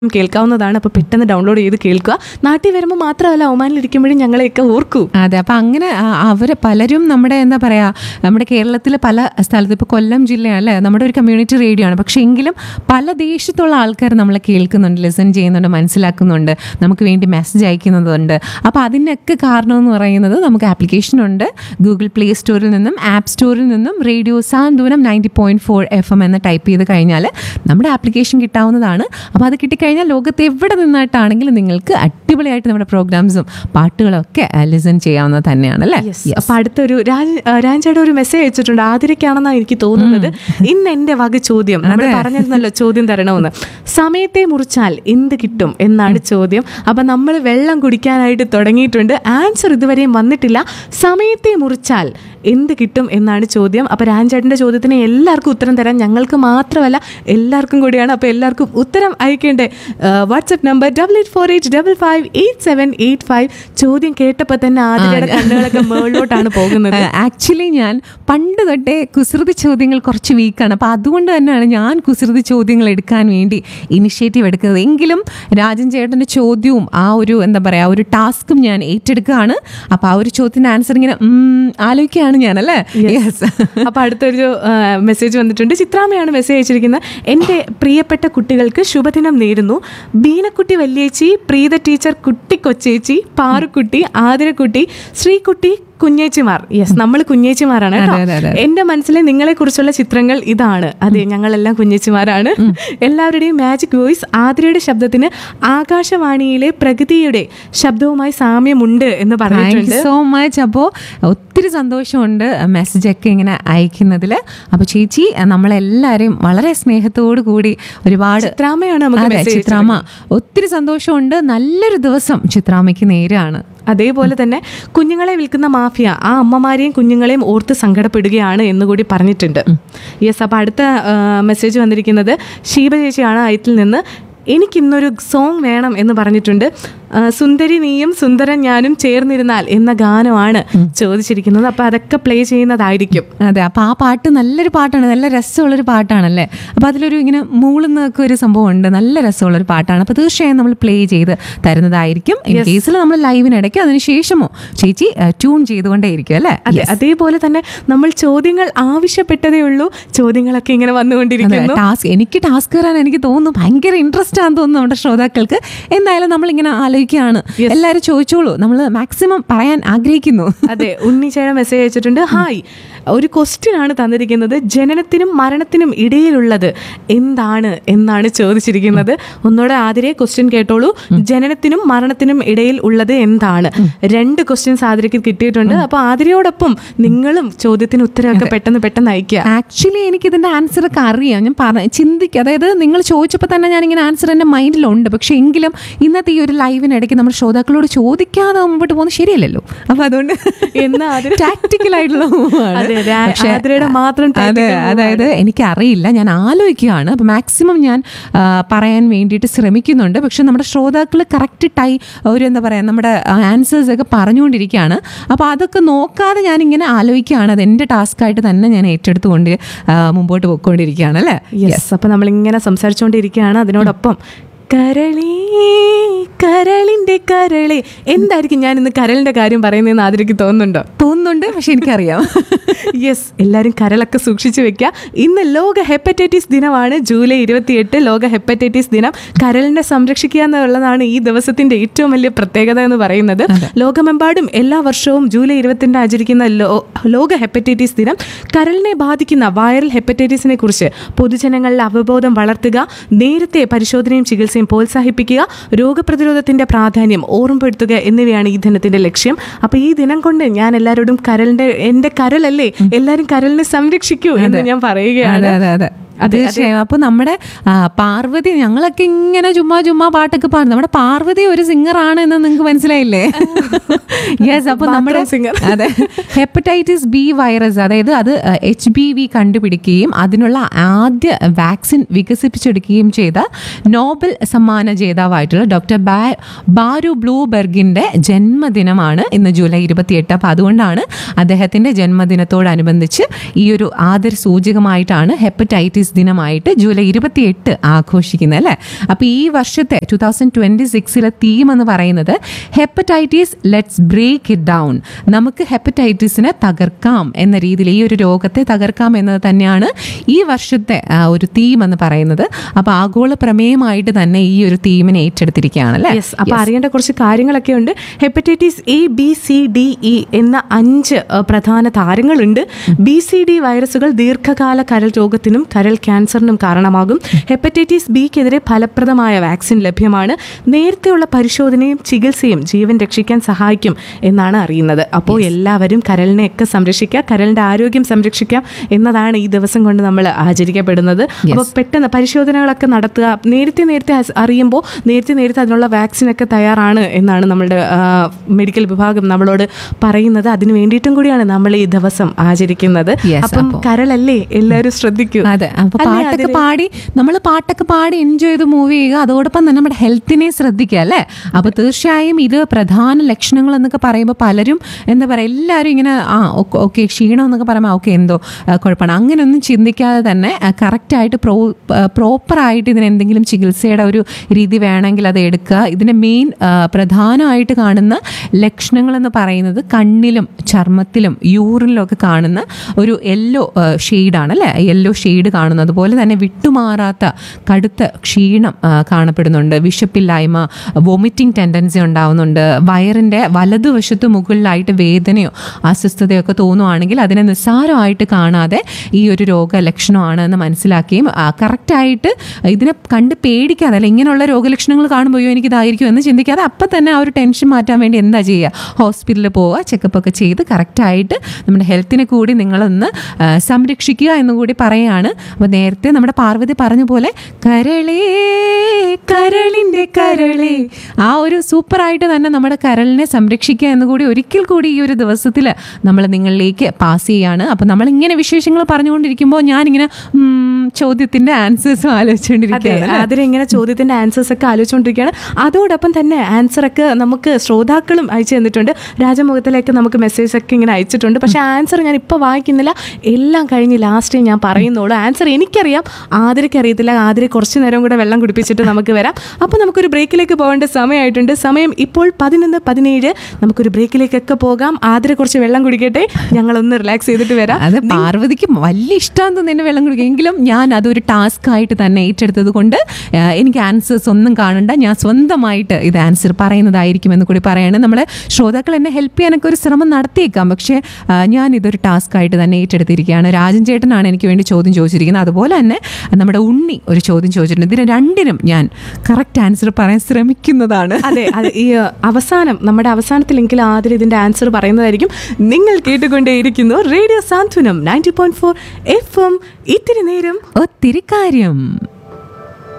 കേൾക്കാവുന്നതാണ് അപ്പോൾ പെട്ടെന്ന് ഡൗൺലോഡ് ചെയ്ത് കേൾക്കുക നാട്ടിൽ വരുമ്പോൾ മാത്രമല്ല ഒമാനിലിരിക്കുമ്പോഴും ഞങ്ങളെയൊക്കെ ഓർക്കൂ അതെ അപ്പം അങ്ങനെ അവർ പലരും നമ്മുടെ എന്താ പറയുക നമ്മുടെ കേരളത്തിൽ പല സ്ഥലത്ത് ഇപ്പോൾ കൊല്ലം ജില്ലയല്ലേ നമ്മുടെ ഒരു കമ്മ്യൂണിറ്റി റേഡിയോ ആണ് പക്ഷേ എങ്കിലും പല ദേശത്തുള്ള ആൾക്കാർ നമ്മളെ കേൾക്കുന്നുണ്ട് ലിസൺ ചെയ്യുന്നുണ്ട് മനസ്സിലാക്കുന്നുണ്ട് നമുക്ക് വേണ്ടി മെസ്സേജ് അയക്കുന്നതുണ്ട് അപ്പോൾ അതിനൊക്കെ കാരണം എന്ന് പറയുന്നത് നമുക്ക് ആപ്ലിക്കേഷൻ ഉണ്ട് ഗൂഗിൾ പ്ലേ സ്റ്റോറിൽ നിന്നും ആപ്പ് സ്റ്റോറിൽ നിന്നും radio Santhwanam ninety point four F M എന്ന് ടൈപ്പ് ചെയ്ത് കഴിഞ്ഞാൽ നമ്മുടെ ആപ്ലിക്കേഷൻ കിട്ടാവുന്നതാണ് അപ്പോൾ അത് കിട്ടിക്കഴിഞ്ഞാൽ ലോകത്ത് എവിടെ നിന്നായിട്ടാണെങ്കിലും നിങ്ങൾക്ക് അടിപൊളിയായിട്ട് നമ്മുടെ പ്രോഗ്രാംസും പാട്ടുകളും ഒക്കെ ലിസൺ ചെയ്യാവുന്നത് തന്നെയാണ് അല്ലേ അപ്പൊ അടുത്തൊരു രാജ് രാജയുടെ ഒരു മെസ്സേജ് അയച്ചിട്ടുണ്ട് ആതിരക്കാണെന്നാണ് എനിക്ക് തോന്നുന്നത് ഇന്ന് എന്റെ വക ചോദ്യം നമ്മൾ പറഞ്ഞിരുന്നല്ലോ ചോദ്യം തരണമെന്ന് സമയത്തെ മുറിച്ചാൽ എന്ത് കിട്ടും എന്നാണ് ചോദ്യം അപ്പൊ നമ്മൾ വെള്ളം കുടിക്കാനായിട്ട് തുടങ്ങിയിട്ടുണ്ട് ആൻസർ ഇതുവരെയും വന്നിട്ടില്ല സമയത്തെ മുറിച്ചാൽ എന്ത് കിട്ടും എന്നാണ് ചോദ്യം അപ്പൊ രാജേട്ടന്റെ ചോദ്യത്തിന് എല്ലാവർക്കും ഉത്തരം തരാൻ ഞങ്ങൾക്ക് മാത്രമല്ല എല്ലാവർക്കും കൂടിയാണ് അപ്പൊ എല്ലാവർക്കും ഉത്തരം അയക്കേണ്ടേ WhatsApp number double eight four eight double five eight seven eight five ചോദ്യം കേട്ടപ്പോൾ തന്നെ ആതിരയുടെ കണ്ണുകളൊക്കെ മുകളിലോട്ടാണ് പോകുന്നത് ആക്ച്വലി ഞാൻ പണ്ട് തൊട്ടേ കുസൃതി ചോദ്യങ്ങൾ കുറച്ച് വീക്കാണ് അപ്പോൾ അതുകൊണ്ട് തന്നെയാണ് ഞാൻ കുസൃതി ചോദ്യങ്ങൾ എടുക്കാൻ വേണ്ടി ഇനിഷ്യേറ്റീവ് എടുക്കുന്നത് എങ്കിലും രാജൻ ചേട്ടൻ്റെ ചോദ്യവും ആ ഒരു എന്താ പറയുക ഒരു ടാസ്കും ഞാൻ ഏറ്റെടുക്കുകയാണ് അപ്പോൾ ആ ഒരു ചോദ്യത്തിൻ്റെ ആൻസർ ഇങ്ങനെ ഉം, ആലോചിക്കുകയാണ് ഞാൻ അല്ലേ യെസ് അപ്പൊ അടുത്തൊരു മെസ്സേജ് വന്നിട്ടുണ്ട് ചിത്രാമ്മയാണ് മെസ്സേജ് അയച്ചിരിക്കുന്നത് എൻ്റെ പ്രിയപ്പെട്ട കുട്ടികൾക്ക് ശുഭദിനം നേരുന്നു ബീനക്കുട്ടി വല്യേച്ചി പ്രീത ടീച്ചർ കുട്ടി കൊച്ചേച്ചി പാറുക്കുട്ടി ആതിരക്കുട്ടി ശ്രീകുട്ടി കുഞ്ഞേച്ചിമാർ യെസ് നമ്മൾ കുഞ്ഞേച്ചിമാരാണ് കേട്ടോ അതെ, അതെ, എന്റെ മനസ്സിലെ നിങ്ങളെ കുറിച്ചുള്ള ചിത്രങ്ങൾ ഇതാണ് അതെ ഞങ്ങളെല്ലാം കുഞ്ഞേച്ചിമാരാണ് എല്ലാവരുടെയും മാജിക് വോയിസ് ആതിരയുടെ ശബ്ദത്തിന് ആകാശവാണിയിലെ പ്രകൃതിയുടെ ശബ്ദവുമായി സാമ്യമുണ്ട് എന്ന് താങ്ക് പറഞ്ഞിട്ടുണ്ട് യു സോ മച്ച് അപ്പോൾ ഒത്തിരി സന്തോഷമുണ്ട് മെസ്സേജൊക്കെ ഇങ്ങനെ അയക്കുന്നതിൽ അപ്പോൾ ചേച്ചി നമ്മളെല്ലാവരെയും വളരെ സ്നേഹത്തോടു കൂടി ഒരുപാട് ചിത്രാമ്മയാണ് നമുക്ക് അതെ message ചിത്രാമ്മ ഒത്തിരി സന്തോഷമുണ്ട് നല്ലൊരു ദിവസം ചിത്രാമ്മയ്ക്ക് നേരാണ് അതേപോലെ തന്നെ കുഞ്ഞുങ്ങളെ വിൽക്കുന്ന മാഫിയ ആ അമ്മമാരെയും കുഞ്ഞുങ്ങളെയും ഓർത്ത് സങ്കടപ്പെടുകയാണ് എന്ന് കൂടി പറഞ്ഞിട്ടുണ്ട് യെസ് അപ്പോൾ അടുത്ത മെസ്സേജ് വന്നിരിക്കുന്നത് ഷീബ ചേച്ചിയാണ് അയത്തിൽ നിന്ന് എനിക്കിന്നൊരു സോങ് വേണം എന്ന് പറഞ്ഞിട്ടുണ്ട് ആ, സുന്ദരി നീയും സുന്ദരൻ ഞാനും ചേർന്നിരുന്നാൽ എന്ന ഗാനമാണ് ചോദിച്ചിരിക്കുന്നത് അപ്പോൾ അതൊക്കെ പ്ലേ ചെയ്യുന്നതായിരിക്കും അതെ അപ്പോൾ ആ പാട്ട് നല്ലൊരു പാട്ടാണ് നല്ല രസമുള്ളൊരു പാട്ടാണല്ലേ അപ്പോൾ അതിലൊരു ഇങ്ങനെ മൂളുന്നൊക്കെ ഒരു സംഭവം ഉണ്ട് നല്ല രസമുള്ളൊരു പാട്ടാണ് അപ്പോൾ തീർച്ചയായും നമ്മൾ പ്ലേ ചെയ്ത് തരുന്നതായിരിക്കും ഇൻ കേസിൽ നമ്മൾ ലൈവിനിടയ്ക്ക് അതിന് ശേഷമോ ചേച്ചി ട്യൂൺ ചെയ്തുകൊണ്ടേയിരിക്കും അല്ലേ അതെ അതേപോലെ തന്നെ നമ്മൾ ചോദ്യങ്ങൾ ആവശ്യപ്പെട്ടതേ ഉള്ളൂ ചോദ്യങ്ങളൊക്കെ ഇങ്ങനെ വന്നുകൊണ്ടിരിക്കുന്നു ടാസ്ക് എനിക്ക് ടാസ്ക് തരാൻ എനിക്ക് തോന്നുന്നു ഭയങ്കര ഇൻട്രസ്റ്റ് ആണെന്ന് തോന്നുന്നു നമ്മുടെ ശ്രോതാക്കൾക്ക് എന്തായാലും നമ്മളിങ്ങനെ ആലോചിക്കുകയാണ് എല്ലാവരും ചോദിച്ചോളൂ നമ്മൾ മാക്സിമം പറയാൻ ആഗ്രഹിക്കുന്നു അതെ ഉണ്ണിച്ചേഴ മെസ്സേജ് അയച്ചിട്ടുണ്ട് ഹായ് ഒരു ക്വസ്റ്റ്യൻ ആണ് തന്നിരിക്കുന്നത് ജനനത്തിനും മരണത്തിനും ഇടയിലുള്ളത് എന്താണ് എന്നാണ് ചോദിച്ചിരിക്കുന്നത് ഒന്നുകൂടെ ആതിരെ ക്വസ്റ്റ്യൻ കേട്ടോളൂ ജനനത്തിനും മരണത്തിനും ഇടയിൽ ഉള്ളത് എന്താണ് രണ്ട് ക്വസ്റ്റ്യൻസ് ആതിരയ്ക്ക് കിട്ടിയിട്ടുണ്ട് അപ്പൊ ആതിരയോടൊപ്പം നിങ്ങളും ചോദ്യത്തിന് ഉത്തരവൊക്കെ പെട്ടെന്ന് പെട്ടെന്ന് അയക്കുക ആക്ച്വലി എനിക്ക് ഇതിന്റെ ആൻസർ ഒക്കെ അറിയാം ഞാൻ പറ ചിന്തിക്കുക അതായത് നിങ്ങൾ ചോദിച്ചപ്പോൾ തന്നെ ഞാൻ ഇങ്ങനെ ആൻസർ എൻ്റെ മൈൻഡിലുണ്ട് പക്ഷെ എങ്കിലും ഇന്നത്തെ ഈ ഒരു ലൈവിനിടയ്ക്ക് നമ്മൾ ശ്രോതാക്കളോട് ചോദിക്കാതെ മുമ്പോട്ട് പോകുന്നത് ശരിയല്ലല്ലോ അപ്പൊ അതുകൊണ്ട് എന്ന് ആതിര ടാക്ടിക്കൽ ആയിട്ടുള്ള move ആണ്. അതെ, അതെ. ആ- പക്ഷേ, ആതിരയുടെ മാത്രം അതെ tactical move അതായത് എനിക്കറിയില്ല ഞാൻ ആലോചിക്കുകയാണ് അപ്പോൾ മാക്സിമം ഞാൻ ആ, പറയാൻ വേണ്ടിയിട്ട് ശ്രമിക്കുന്നുണ്ട് പക്ഷെ നമ്മുടെ ശ്രോതാക്കൾ കറക്റ്റ് ടൈ ഒരു എന്താ പറയുക നമ്മുടെ ആൻസേഴ്സ് ഒക്കെ പറഞ്ഞുകൊണ്ടിരിക്കുകയാണ് അപ്പോൾ അതൊക്കെ നോക്കാതെ ഞാൻ ഇങ്ങനെ ആലോചിക്കുകയാണ് അത് എൻ്റെ ടാസ്ക്കായിട്ട് തന്നെ ഞാൻ ഏറ്റെടുത്തുകൊണ്ട് ആ, മുമ്പോട്ട് പോയിക്കൊണ്ടിരിക്കുകയാണ് അല്ലേ യെസ് അപ്പൊ നമ്മളിങ്ങനെ സംസാരിച്ചുകൊണ്ടിരിക്കുകയാണ് അതിനോടൊപ്പം കരളേ കരളിന്റെ കരളെ എന്തായിരിക്കും ഞാൻ ഇന്ന് കരളിന്റെ കാര്യം പറയുന്നതെന്ന് ആതിരയ്ക്ക് തോന്നുന്നുണ്ടോ തോന്നുന്നുണ്ട് പക്ഷെ എനിക്കറിയാം യെസ് എല്ലാവരും കരളൊക്കെ സൂക്ഷിച്ചു വെക്കുക ഇന്ന് ലോക ഹെപ്പറ്റൈറ്റിസ് ദിനമാണ് ജൂലൈ ഇരുപത്തിയെട്ട് ലോക ഹെപ്പറ്റൈറ്റിസ് ദിനം കരളിനെ സംരക്ഷിക്കുക എന്നുള്ളതാണ് ഈ ദിവസത്തിന്റെ ഏറ്റവും വലിയ പ്രത്യേകത എന്ന് പറയുന്നത് ലോകമെമ്പാടും എല്ലാ വർഷവും ജൂലൈ ഇരുപത്തിരണ്ട് ആചരിക്കുന്ന ലോ- ലോക ഹെപ്പറ്റൈറ്റിസ് ദിനം കരളിനെ ബാധിക്കുന്ന വൈറൽ ഹെപ്പറ്റൈറ്റിസിനെ കുറിച്ച് പൊതുജനങ്ങളിൽ അവബോധം വളർത്തുക നേരത്തെ പരിശോധനയും ചികിത്സയും പ്രോത്സാഹിപ്പിക്കുക രോഗപ്രതിരോധത്തിന്റെ പ്രാധാന്യം ഓർമ്മപ്പെടുത്തുക എന്നിവയാണ് ഈ ദിനത്തിന്റെ ലക്ഷ്യം അപ്പൊ ഈ ദിനം കൊണ്ട് ഞാൻ എല്ലാവരോടും കരളിന്റെ എന്റെ കരളല്ലേ എല്ലാരും കരളിനെ സംരക്ഷിക്കൂ എന്ന് ഞാൻ പറയുകയാണ് അതെ അതെ അതെ തീർച്ചയായും അപ്പൊ നമ്മുടെ ആ, പാർവതി ഞങ്ങളൊക്കെ ഇങ്ങനെ ചുമ്മാ ചുമ്മാ പാട്ടൊക്കെ പാടും നമ്മുടെ പാർവതി ഒരു സിംഗർ ആണ് എന്ന് നിങ്ങൾക്ക് മനസ്സിലായില്ലേ യെസ് അപ്പൊ നമ്മുടെ Bathroom singer. അതെ ഹെപ്പറ്റൈറ്റിസ് ബി വൈറസ് അതായത് അത് എച്ച് ബി വി കണ്ടുപിടിക്കുകയും അതിനുള്ള ആദ്യ വാക്സിൻ വികസിപ്പിച്ചെടുക്കുകയും ചെയ്ത നോബൽ സമ്മാന ജേതാവായിട്ടുള്ള ഡോക്ടർ ബാ- ബാരു ബ്ലൂബെർഗിന്റെ ജന്മദിനമാണ് ഇന്ന് ജൂലൈ ഇരുപത്തിയെട്ട് അപ്പോൾ അതുകൊണ്ടാണ് അദ്ദേഹത്തിന്റെ ജന്മദിനത്തോടനുബന്ധിച്ച് ഈ ഒരു ആദര സൂചകമായിട്ടാണ് ഹെപ്പറ്റൈറ്റിസ് ഹെപ്പറ്റൈറ്റിസ് ദിനമായിട്ട് ജൂലൈ ഇരുപത്തിയെട്ട് ആഘോഷിക്കുന്നത് അല്ലേ അപ്പോൾ ഈ വർഷത്തെ ടു തൗസൻഡ് ട്വൻറ്റി സിക്സിലെ തീം എന്ന് പറയുന്നത് hepatitis let's break it down നമുക്ക് ഹെപ്പറ്റൈറ്റിസിനെ തകർക്കാം എന്ന രീതിയിൽ ഈ ഒരു രോഗത്തെ തകർക്കാം എന്നത് തന്നെയാണ് ഈ വർഷത്തെ ആ, ഒരു തീം എന്ന് പറയുന്നത് അപ്പോൾ ആഗോള പ്രമേയമായിട്ട് തന്നെ ഈ ഒരു തീമിനെ ഏറ്റെടുത്തിരിക്കുകയാണ് അല്ലേ യെസ് അപ്പൊ അറിയേണ്ട കുറച്ച് കാര്യങ്ങളൊക്കെ ഉണ്ട് hepatitis A B C D E എന്ന അഞ്ച് അഹ്, പ്രധാന താരങ്ങളുണ്ട് ബി സി ഡി വൈറസുകൾ ദീർഘകാല കരൾ രോഗത്തിനും കരൾ ക്യാൻസറിനും കാരണമാകും ഹെപ്പറ്റൈറ്റിസ് ബിക്കെതിരെ ഫലപ്രദമായ വാക്സിൻ ലഭ്യമാണ് നേരത്തെയുള്ള പരിശോധനയും ചികിത്സയും ജീവൻ രക്ഷിക്കാൻ സഹായിക്കും എന്നാണ് അറിയുന്നത് അപ്പോൾ എല്ലാവരും കരളിനെയൊക്കെ സംരക്ഷിക്കുക കരളിന്റെ ആരോഗ്യം സംരക്ഷിക്കാം എന്നതാണ് ഈ ദിവസം കൊണ്ട് നമ്മൾ ആചരിക്കപ്പെടുന്നത് അപ്പോൾ പെട്ടെന്ന് പരിശോധനകളൊക്കെ നടത്തുക നേരത്തെ നേരത്തെ അസ് അറിയുമ്പോൾ നേരത്തെ നേരത്തെ അതിനുള്ള വാക്സിനൊക്കെ തയ്യാറാണ് എന്നാണ് നമ്മളുടെ ആ, മെഡിക്കൽ വിഭാഗം നമ്മളോട് പറയുന്നത് അതിന് വേണ്ടിയിട്ടും കൂടിയാണ് നമ്മൾ ഈ ദിവസം ആചരിക്കുന്നത് Yes, അപ്പം അപ്പോ- കരളല്ലേ എല്ലാവരും ശ്രദ്ധിക്കൂ അതെ അപ്പൊ അല്ലേ, പാട്ടൊക്കെ അതില് പാടി നമ്മൾ പാട്ടൊക്കെ പാടി എൻജോയ് ചെയ്ത് മൂവ് ചെയ്യുക അതോടൊപ്പം തന്നെ നമ്മുടെ ഹെൽത്തിനെ ശ്രദ്ധിക്കുക അല്ലേ അപ്പൊ തീർച്ചയായും ഇത് പ്രധാന ലക്ഷണങ്ങൾ എന്നൊക്കെ പറയുമ്പോൾ പലരും എന്താ പറയുക എല്ലാവരും ഇങ്ങനെ ആ ഓക്കെ ക്ഷീണം എന്നൊക്കെ പറയുമ്പോൾ ഓക്കെ എന്തോ ആ, കുഴപ്പമാണ് അങ്ങനെയൊന്നും ചിന്തിക്കാതെ തന്നെ കറക്റ്റായിട്ട് പ്രോ പ്രോപ്പറായിട്ട് ഇതിന് എന്തെങ്കിലും ചികിത്സയുടെ ഒരു രീതി വേണമെങ്കിൽ അത് എടുക്കുക ഇതിൻ്റെ മെയിൻ പ്രധാനമായിട്ട് കാണുന്ന ലക്ഷണങ്ങൾ എന്ന് പറയുന്നത് കണ്ണിലും ചർമ്മത്തിലും യൂറിനിലും ഒക്കെ കാണുന്ന ഒരു യെല്ലോ ഷെയ്ഡാണ് അല്ലേ യെല്ലോ ഷെയ്ഡ് കാണുന്നത് അതുപോലെ തന്നെ വിട്ടുമാറാത്ത കടുത്ത ക്ഷീണം ആ, കാണപ്പെടുന്നുണ്ട് വിശപ്പില്ലായ്മ വൊമിറ്റിംഗ് ടെൻഡൻസി ഉണ്ടാവുന്നുണ്ട് വയറിൻ്റെ വലതുവശത്ത് മുകളിലായിട്ട് വേദനയോ അസ്വസ്ഥതയോ ഒക്കെ തോന്നുവാണെങ്കിൽ അതിനെ നിസ്സാരമായിട്ട് കാണാതെ ഈ ഒരു രോഗലക്ഷണമാണ് എന്ന് മനസ്സിലാക്കുകയും ആ, കറക്റ്റായിട്ട് ഇതിനെ കണ്ട് പേടിക്കാതെ അല്ല ഇങ്ങനെയുള്ള രോഗലക്ഷണങ്ങൾ കാണുമ്പോൾ "അയ്യോ, എനിക്കിതായിരിക്കും എന്ന് ചിന്തിക്കാതെ അപ്പം തന്നെ ആ ഒരു ടെൻഷൻ മാറ്റാൻ വേണ്ടി എന്താ ചെയ്യുക ഹോസ്പിറ്റലിൽ പോവുക ചെക്കപ്പ് ഒക്കെ ചെയ്ത് കറക്റ്റായിട്ട് നമ്മുടെ ഹെൽത്തിനെ കൂടി നിങ്ങളൊന്ന് ആ, സംരക്ഷിക്കുക എന്ന് കൂടി പറയുകയാണ് അപ്പോൾ നേരത്തെ നമ്മുടെ പാർവതി പറഞ്ഞ പോലെ കരളേ കരളിൻ്റെ കരളേ ആ ഒരു സൂപ്പറായിട്ട് തന്നെ നമ്മുടെ കരളിനെ സംരക്ഷിക്കുക എന്ന് കൂടി ഒരിക്കൽ കൂടി ഈ ഒരു ദിവസത്തിൽ നമ്മൾ നിങ്ങളിലേക്ക് പാസ് ചെയ്യാണ് അപ്പോൾ നമ്മളിങ്ങനെ വിശേഷങ്ങൾ പറഞ്ഞുകൊണ്ടിരിക്കുമ്പോൾ ഞാനിങ്ങനെ ഉം, ചോദ്യത്തിൻ്റെ ആൻസേഴ്സും അതെ ആലോചിച്ചുകൊണ്ടിരിക്കുകയാണ് അതിലിങ്ങനെ ചോദ്യത്തിന്റെ ആൻസേഴ്സ് ഒക്കെ ആലോചിച്ചുകൊണ്ടിരിക്കുകയാണ് അതോടൊപ്പം തന്നെ ആൻസർ ഒക്കെ നമുക്ക് ശ്രോതാക്കളും അയച്ചു തന്നിട്ടുണ്ട് രാജമുഖത്തിലേക്ക് നമുക്ക് മെസ്സേജ് ഒക്കെ ഇങ്ങനെ അയച്ചിട്ടുണ്ട് പക്ഷെ ആൻസർ ഞാൻ ഇപ്പോൾ വായിക്കുന്നില്ല എല്ലാം കഴിഞ്ഞ് ലാസ്റ്റ് ഞാൻ പറയുന്നുള്ളൂ ആൻസർ എനിക്കറിയാം ആതിരയ്ക്ക് അറിയത്തില്ല ആതിര കുറച്ച് നേരം കൂടെ വെള്ളം കുടിപ്പിച്ചിട്ട് നമുക്ക് വരാം അപ്പോൾ നമുക്കൊരു ബ്രേക്കിലേക്ക് പോകേണ്ട സമയമായിട്ടുണ്ട് സമയം ഇപ്പോൾ പതിനൊന്ന് പതിനേഴ് നമുക്കൊരു ബ്രേക്കിലേക്കൊക്കെ പോകാം ആതിര കുറച്ച് വെള്ളം കുടിക്കട്ടെ ഞങ്ങളൊന്ന് റിലാക്സ് ചെയ്തിട്ട് വരാം അത് പാർവതിക്ക് വലിയ ഇഷ്ടമാണെന്ന് തോന്നുന്നു വെള്ളം കുടിക്കുക എങ്കിലും ഞാൻ അതൊരു ടാസ്ക് ആയിട്ട് തന്നെ ഏറ്റെടുത്തത് കൊണ്ട് ആ, എനിക്ക് ആൻസേഴ്സ് ഒന്നും കാണണ്ട ഞാൻ സ്വന്തമായിട്ട് ഇത് ആൻസർ പറയുന്നതായിരിക്കും എന്ന് കൂടി പറയാണ് നമ്മളെ ശ്രോതാക്കൾ എന്നെ ഹെൽപ്പ് ചെയ്യാനൊക്കെ ഒരു ശ്രമം നടത്തിയേക്കാം പക്ഷേ ആ, ഞാൻ ഇതൊരു ടാസ്ക് ആയിട്ട് തന്നെ ഏറ്റെടുത്തിരിക്കുകയാണ് രാജൻ ചേട്ടനാണ് എനിക്ക് വേണ്ടി ചോദ്യം ചോദിച്ചിരിക്കുന്നത് അതുപോലെ തന്നെ നമ്മുടെ ഉണ്ണി ഒരു ചോദ്യം ചോദിച്ചിട്ടുണ്ട് ഇതിന് രണ്ടിനും ഞാൻ കറക്റ്റ് ആൻസർ പറയാൻ ശ്രമിക്കുന്നതാണ് അതെ അതെ ഈ അഹ്, അവസാനം നമ്മുടെ അവസാനത്തിലെങ്കിലും ആദ്യം ഇതിന്റെ ആൻസർ പറയുന്നതായിരിക്കും നിങ്ങൾ കേട്ടുകൊണ്ടേയിരിക്കുന്നു radio Santhwanam ninety point four F M ഇത്തിരി നേരം ഒത്തിരി കാര്യം